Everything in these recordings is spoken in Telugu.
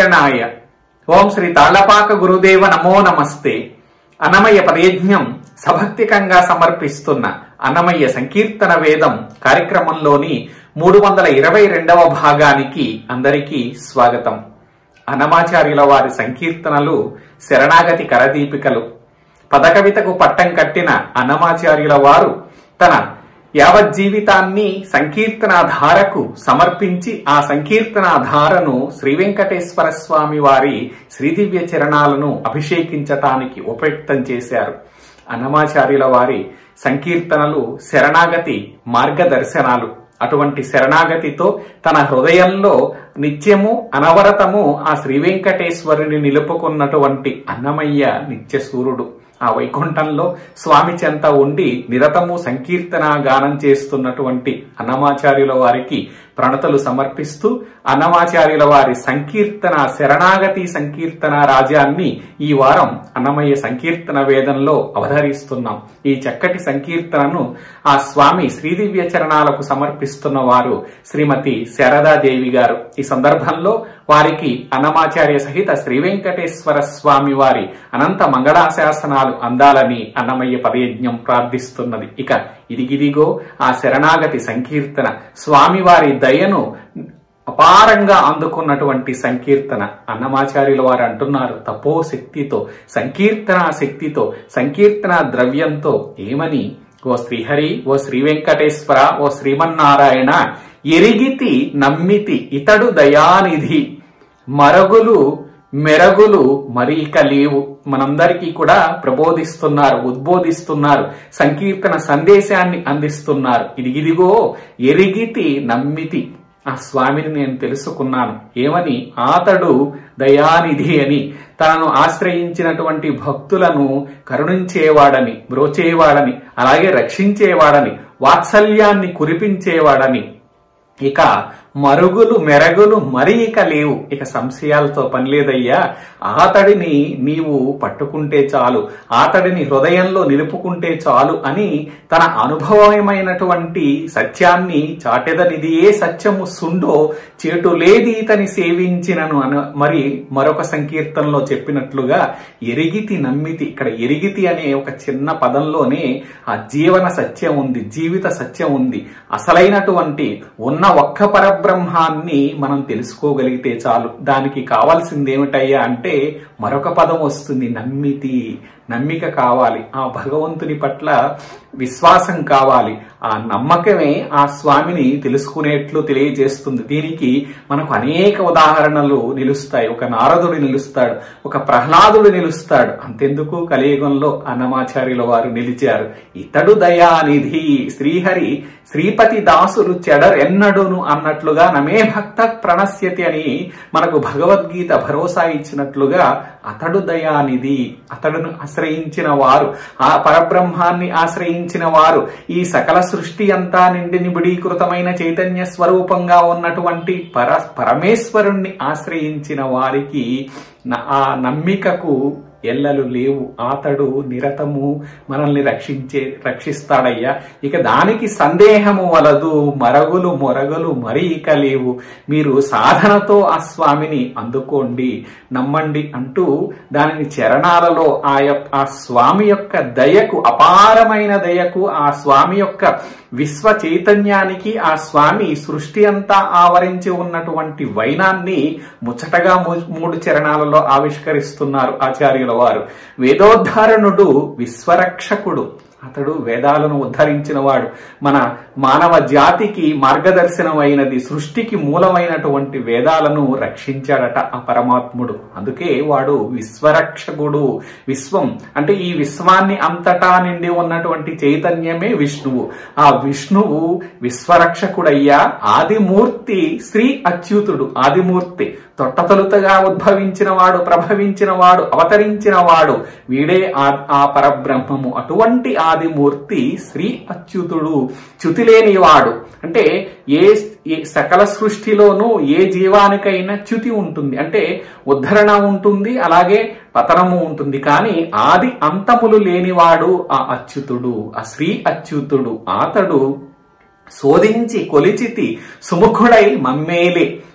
నారాయణాయ ఓం శ్రీ తాళ్లపాక గురుదేవ నమో నమస్తే అన్నమయ్య పదయజ్ఞం సభక్తికంగా సమర్పిస్తున్న అన్నమయ్య సంకీర్తన వేదం కార్యక్రమంలోని మూడు వందల ఇరవై రెండవ భాగానికి అందరికీ స్వాగతం అన్నమాచార్యుల వారి సంకీర్తనలు శరణాగతి కరదీపికలు పదకవితకు పట్టం కట్టిన అన్నమాచార్యుల వారు తన యావత్ జీవితాన్ని సంకీర్తనాధారకు సమర్పించి ఆ సంకీర్తనాధారను శ్రీ వెంకటేశ్వర స్వామి వారి శ్రీదివ్య చరణాలను అభిషేకించటానికి ఉపయుక్తం చేశారు అన్నమాచార్యుల వారి సంకీర్తనలు శరణాగతి మార్గదర్శనాలు అటువంటి శరణాగతితో తన హృదయంలో నిత్యము అనవరతము ఆ శ్రీ వెంకటేశ్వరుని నిలుపుకున్నటువంటి అన్నమయ్య నిత్య సూర్యుడు ఆ వైకుంఠంలో స్వామి చెంత ఉండి నిరతము సంకీర్తన గానం చేస్తున్నటువంటి అన్నమాచార్యుల వారికి ప్రణతలు సమర్పిస్తూ అన్నమాచార్యుల వారి సంకీర్తన శరణాగతి సంకీర్తన రాజ్యాన్ని ఈ వారం అన్నమయ్య సంకీర్తన వేదంలో అవధరిస్తున్నాం ఈ చక్కటి సంకీర్తనను ఆ స్వామి శ్రీదివ్య చరణాలకు సమర్పిస్తున్న వారు శ్రీమతి శారదాదేవి గారు ఈ సందర్భంలో వారికి అన్నమాచార్య సహిత శ్రీ వెంకటేశ్వర స్వామి వారి అనంత మంగళాశాసనాలు అందాలని అన్నమయ్య పదయజ్ఞం ప్రార్థిస్తున్నది ఇక ఇదిగిదిగో ఆ శరణాగతి సంకీర్తన స్వామివారి దయను అపారంగా అందుకున్నటువంటి సంకీర్తన అన్నమాచార్యుల వారు అంటున్నారు తపో శక్తితో సంకీర్తన శక్తితో సంకీర్తన ద్రవ్యంతో ఏమని ఓ శ్రీహరి ఓ శ్రీ వెంకటేశ్వర ఓ శ్రీమన్నారాయణ ఎరిగితి నమ్మితి ఇతడు దయానిధి మరగులు మెరగులు మరి ఇక లేవు మనందరికీ కూడా ప్రబోధిస్తున్నారు ఉద్బోధిస్తున్నారు సంకీర్తన సందేశాన్ని అందిస్తున్నారు ఇది ఇదిగో ఎరిగితి నమ్మితి ఆ స్వామిని నేను తెలుసుకున్నాను ఏమని ఆతడు దయానిధి అని తనను ఆశ్రయించినటువంటి భక్తులను కరుణించేవాడని బ్రోచేవాడని అలాగే రక్షించేవాడని వాత్సల్యాన్ని కురిపించేవాడని ఇక మరుగులు మెరగులు మరి ఇక లేవు ఇక సంశయాలతో పని లేదయ్యా ఆతడిని నీవు పట్టుకుంటే చాలు ఆతడిని హృదయంలో నిలుపుకుంటే చాలు అని తన అనుభవమైనటువంటి సత్యాన్ని చాటెదనిది ఏ సత్యము సుండో చేటు లేది ఇతని సేవించినను అన మరి మరొక సంకీర్తనలో చెప్పినట్లుగా ఎరిగితి నమ్మితి ఇక్కడ ఎరిగితి అనే ఒక చిన్న పదంలోనే ఆ జీవన సత్యం ఉంది జీవిత సత్యం ఉంది అసలైనటువంటి ఉన్న ఒక్క పరబ్రహ్మాన్ని మనం తెలుసుకోగలిగితే చాలు దానికి కావాల్సింది ఏమిటయ్యా అంటే మరొక పదం వస్తుంది నమ్మితి నమ్మిక కావాలి ఆ భగవంతుని పట్ల విశ్వాసం కావాలి ఆ నమ్మకమే ఆ స్వామిని తెలుసుకునేట్లు తెలియజేస్తుంది దీనికి మనకు అనేక ఉదాహరణలు నిలుస్తాయి ఒక నారదుడు నిలుస్తాడు ఒక ప్రహ్లాదుడు నిలుస్తాడు అంతెందుకు కలియుగంలో అన్నమాచార్యుల వారు నిలిచారు ఇతడు దయానిధి శ్రీహరి శ్రీపతి దాసులు చెడరెన్నడును అన్నట్లుగా నమే భక్త ప్రణశ్యతి అని మనకు భగవద్గీత భరోసా ఇచ్చినట్లుగా అతడు దయానిధి అతడును ఆశ్రయించిన వారు ఆ పరబ్రహ్మాన్ని ఆశ్రయించిన వారు ఈ సకల సృష్టి అంతా నిండి నిబిడీకృతమైన చైతన్య స్వరూపంగా ఉన్నటువంటి పర పరమేశ్వరుణ్ణి ఆశ్రయించిన వారికి ఆ నమ్మికకు ఎల్లలు లేవు ఆతడు నిరతము మనల్ని రక్షించే రక్షిస్తాడయ్యా ఇక దానికి సందేహము వలదు మరగులు మొరగలు మరి ఇక లేవు మీరు సాధనతో ఆ స్వామిని అందుకోండి నమ్మండి అంటూ దానిని చరణాలలో ఆ ఆ స్వామి యొక్క దయకు అపారమైన దయకు ఆ స్వామి యొక్క విశ్వ చైతన్యానికి ఆ స్వామి సృష్టి అంతా ఆవరించి ఉన్నటువంటి వైనాన్ని ముచ్చటగా మూడు చరణాలలో ఆవిష్కరిస్తున్నారు ఆచార్యుల వారు వేదోద్ధారణుడు విశ్వరక్షకుడు అతడు వేదాలను ఉద్ధరించిన వాడు మన మానవ జాతికి మార్గదర్శనమైనది సృష్టికి మూలమైనటువంటి వేదాలను రక్షించాడట ఆ పరమాత్ముడు అందుకే వాడు విశ్వరక్షకుడు విశ్వం అంటే ఈ విశ్వాన్ని అంతటా నిండి ఉన్నటువంటి చైతన్యమే విష్ణువు ఆ విష్ణువు విశ్వరక్షకుడయ్యా ఆదిమూర్తి శ్రీ అచ్యుతుడు ఆదిమూర్తి తొట్టతొలుతగా ఉద్భవించిన వాడు ప్రభవించిన వాడు అవతరించిన వాడు వీడే ఆ పరబ్రహ్మము అటువంటి ఆదిమూర్తి శ్రీ అచ్యుతుడు చ్యుతిలేని వాడు అంటే ఏ సకల సృష్టిలోనూ ఏ జీవానికైనా చ్యుతి ఉంటుంది అంటే ఉద్ధరణ ఉంటుంది అలాగే పతనము ఉంటుంది కానీ ఆది అంతములు లేనివాడు ఆ అచ్యుతుడు ఆ శ్రీ అచ్యుతుడు ఆతడు శోధించి కొలిచితి సుముఖుడై మమ్మేలే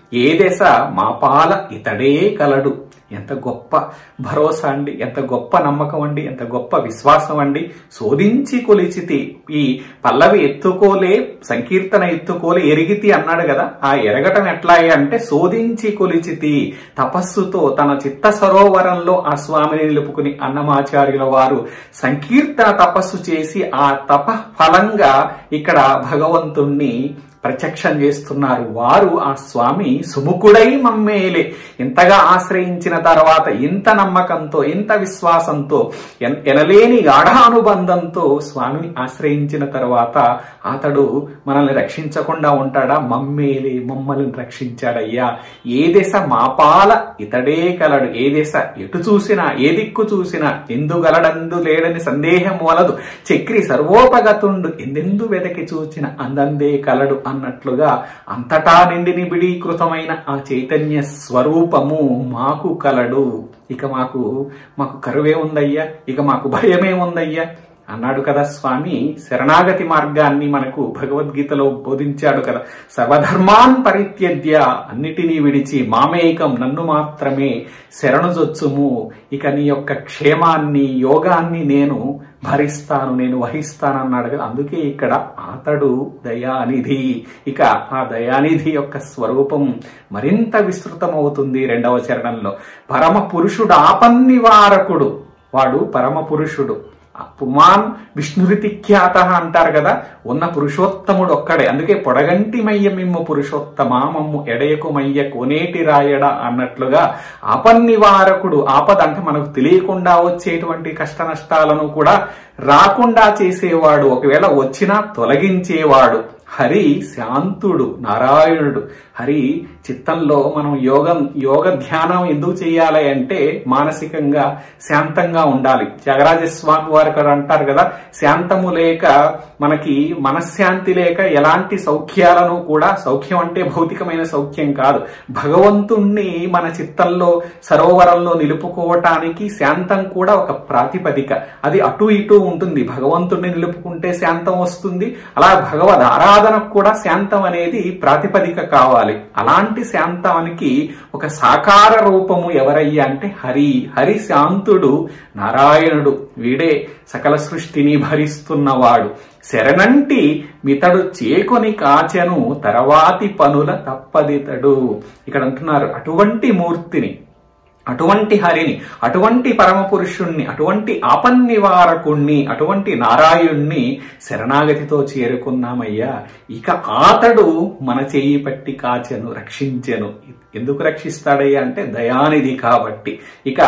ఏ దశ మాపాల ఇతడే కలడు ఎంత గొప్ప భరోసా అండి ఎంత గొప్ప నమ్మకం అండి ఎంత గొప్ప విశ్వాసం అండి శోధించి కొలిచితి ఈ పల్లవి ఎత్తుకోలే సంకీర్తన ఎత్తుకోలే ఎరిగితి అన్నాడు కదా ఆ ఎరగటం ఎట్లా అంటే శోధించి కొలిచితి తపస్సుతో తన చిత్త సరోవరంలో ఆ స్వామిని నిలుపుకుని అన్నమాచార్యుల వారు సంకీర్తన తపస్సు చేసి ఆ తప ఫలంగా ఇక్కడ భగవంతుణ్ణి ప్రత్యక్షం చేస్తున్నారు వారు ఆ స్వామి సుముఖుడై మమ్మేలే ఇంతగా ఆశ్రయించిన తర్వాత ఇంత నమ్మకంతో ఇంత విశ్వాసంతో ఎన్- ఎనలేని గాఢానుబంధంతో స్వామిని ఆశ్రయించిన తర్వాత అతడు మనల్ని రక్షించకుండా ఉంటాడా మమ్మేలే మమ్మల్ని రక్షించాడయ్యా ఏ దశ మాపాల ఇతడే కలడు ఏ దశ ఎటు చూసినా ఏ దిక్కు చూసినా ఎందుగలడందు లేడని సందేహం వలదు చక్రి సర్వోపగతుండు ఎందెందు వెదకి చూచిన అందందే కలడు అన్నట్లుగా అంతటా నిండి నిబిడీకృతమైన ఆ చైతన్య స్వరూపము మాకు కలడు ఇక మాకు మాకు కరువే ఉందయ్యా ఇక మాకు భయమే ఉందయ్యా అన్నాడు కదా స్వామి శరణాగతి మార్గాన్ని మనకు భగవద్గీతలో బోధించాడు కదా సర్వధర్మాన్ పరిత్యజ్య అన్నిటినీ విడిచి మామేకం నన్ను మాత్రమే శరణుజొచ్చుము ఇక నీ యొక్క క్షేమాన్ని యోగాన్ని నేను భరిస్తాను నేను వహిస్తానన్నాడు కదా అందుకే ఇక్కడ అతడు దయానిధి ఇక ఆ దయానిధి యొక్క స్వరూపం మరింత విస్తృతమవుతుంది రెండవ చరణంలో పరమ పురుషుడు ఆపన్నివారకుడు వాడు పరమ పురుషుడు ఆ పుమాన్ విష్ణురితి ఖ్యాత అంటారు కదా ఉన్న పురుషోత్తముడు ఒక్కడే అందుకే పొడగంటి మయ్య మిమ్ము పురుషోత్తమ మమ్ము ఎడయకు మయ్య కోనేటి రాయడ అన్నట్లుగా ఆపన్నివారకుడు ఆపద అంటే మనకు తెలియకుండా వచ్చేటువంటి కష్ట నష్టాలను కూడా రాకుండా చేసేవాడు ఒకవేళ వచ్చినా తొలగించేవాడు హరి శాంతుడు నారాయణుడు హరి చిత్తంలో మనం యోగం యోగ ధ్యానం ఎందుకు చేయాలి అంటే మానసికంగా శాంతంగా ఉండాలి త్యాగరాజ స్వామి వారు ఇక్కడ అంటారు కదా శాంతము లేక మనకి మనశ్శాంతి లేక ఎలాంటి సౌఖ్యాలను కూడా సౌఖ్యం అంటే భౌతికమైన సౌఖ్యం కాదు భగవంతుణ్ణి మన చిత్తంలో సరోవరంలో నిలుపుకోవటానికి శాంతం కూడా ఒక ప్రాతిపదిక అది అటు ఇటు ఉంటుంది భగవంతుణ్ణి నిలుపుకుంటే శాంతం వస్తుంది అలా భగవద్ ఆరాధనకు కూడా శాంతం అనేది ప్రాతిపదిక కావాలి అలాంటి శాంతానికి ఒక సాకార రూపము ఎవరయ్యా అంటే హరి హరి శాంతుడు నారాయణుడు వీడే సకల సృష్టిని భరిస్తున్నవాడు శరణంటి మితడు చేకొని కాచెను తర్వాతి పనుల తప్పదితడు ఇక్కడ అంటున్నారు అటువంటి మూర్తిని అటువంటి హరిని అటువంటి పరమ పురుషుణ్ణి అటువంటి ఆపన్నివారకుణ్ణి అటువంటి నారాయణ్ణి శరణాగతితో చేరుకున్నామయ్యా ఇక అతడు మన చేయి పట్టి కాచెను రక్షించెను ఎందుకు రక్షిస్తాడయ్యా అంటే దయానిధి కాబట్టి ఇక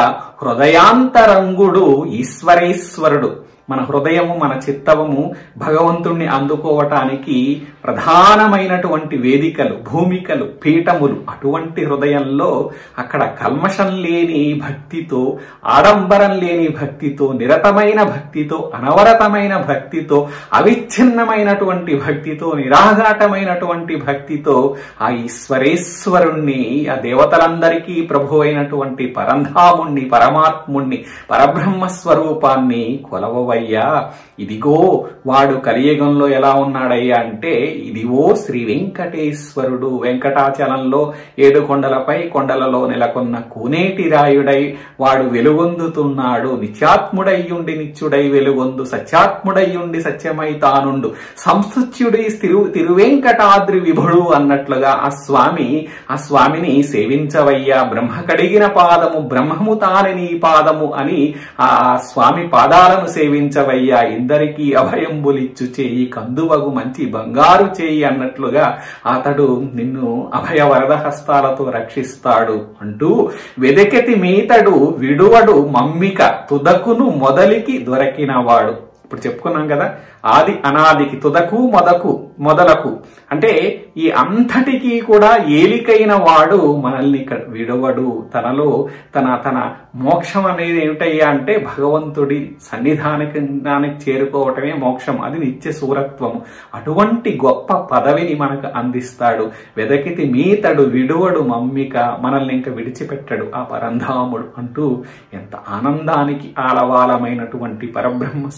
హృదయాంతరంగుడు ఈశ్వరేశ్వరుడు మన హృదయము మన చిత్తవము భగవంతుణ్ణి అందుకోవటానికి ప్రధానమైనటువంటి వేదికలు భూమికలు పీఠములు అటువంటి హృదయంలో అక్కడ కల్మషం లేని భక్తితో ఆడంబరం లేని భక్తితో నిరతమైన భక్తితో అనవరతమైన భక్తితో అవిచ్ఛిన్నమైనటువంటి భక్తితో నిరాఘాటమైనటువంటి భక్తితో ఆ ఈశ్వరేశ్వరుణ్ణి ఆ దేవతలందరికీ ప్రభు అయినటువంటి పరంధాముణ్ణి పరమాత్ముణ్ణి పరబ్రహ్మ స్వరూపాన్ని కొలవవయ్యా ఇదిగో వాడు కలియుగంలో ఎలా ఉన్నాడయ్యా అంటే ఇదిగో శ్రీ వెంకటేశ్వరుడు వెంకటాచలంలో ఏడు కొండలపై కొండలలో నెలకొన్న కోనేటి రాయుడై వాడు వెలుగొందుతున్నాడు నిత్యాత్ముడయ్యుండి నిత్యుడై వెలుగొందు సత్యాత్ముడయ్యుండి సత్యమై తానుండు సంస్తుత్యుడి తిరు తిరువెంకటాద్రి విభుడు అన్నట్లుగా ఆ స్వామి ఆ స్వామిని సేవించవయ్యా బ్రహ్మ కడిగిన పాదము బ్రహ్మము తాని నీ పాదము అని ఆ స్వామి పాదాలను సేవించవయ్యా ఇందరికీ అభయంబులిచ్చు చేయి కందువగు మంచి బంగారు చేయి అన్నట్లుగా అతడు నిన్ను అభయ వరద హస్తాలతో రక్షిస్తాడు అంటూ వెదకెతి మీతడు విడువడు మమ్మిక తుదకును మొదలికి దొరకినవాడు ఇప్పుడు చెప్పుకున్నాం కదా ఆది అనాదికి తుదకు మొదకు మొదలకు అంటే ఈ అంతటికీ కూడా ఏలికైన వాడు మనల్ని ఇక్కడ విడవడు తనలో తన తన మోక్షం అనేది ఏమిటయ్యా అంటే భగవంతుడి సన్నిధానికి దానికి చేరుకోవటమే మోక్షం అది నిత్య సూరత్వము అటువంటి గొప్ప పదవిని మనకు అందిస్తాడు వెదకితి మీతడు విడువడు మమ్మిక మనల్ని ఇంకా విడిచిపెట్టడు ఆ పరంధాముడు అంటూ ఎంత ఆనందానికి ఆలవాలమైనటువంటి పరబ్రహ్మ స్వరూప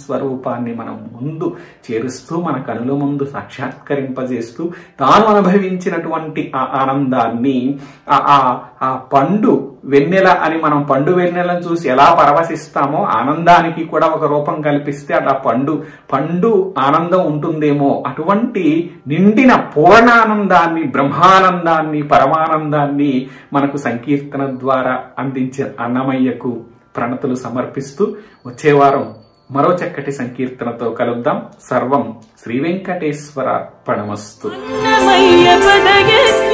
స్వరూపాన్ని మనం ముందు చేరుస్తూ మన కనుల ముందు సాక్షాత్కరింపజేస్తూ తాను అనుభవించినటువంటి ఆ ఆనందాన్ని ఆ ఆ- ఆ పండు వెన్నెల అని మనం పండు వెన్నెలను చూసి ఎలా పరవశిస్తామో ఆనందానికి కూడా ఒక రూపం కల్పిస్తే అలా పండు పండు ఆనందం ఉంటుందేమో అటువంటి నిండిన పూర్ణానందాన్ని బ్రహ్మానందాన్ని పరమానందాన్ని మనకు సంకీర్తన ద్వారా అందించే అన్నమయ్యకు ప్రణతులు సమర్పిస్తూ వచ్చే వారం మరో చక్కటి సంకీర్తనతో కలుద్దాం సర్వం శ్రీ వెంకటేశ్వర పణమస్తు అన్నమయ్య పదయజ్ఞ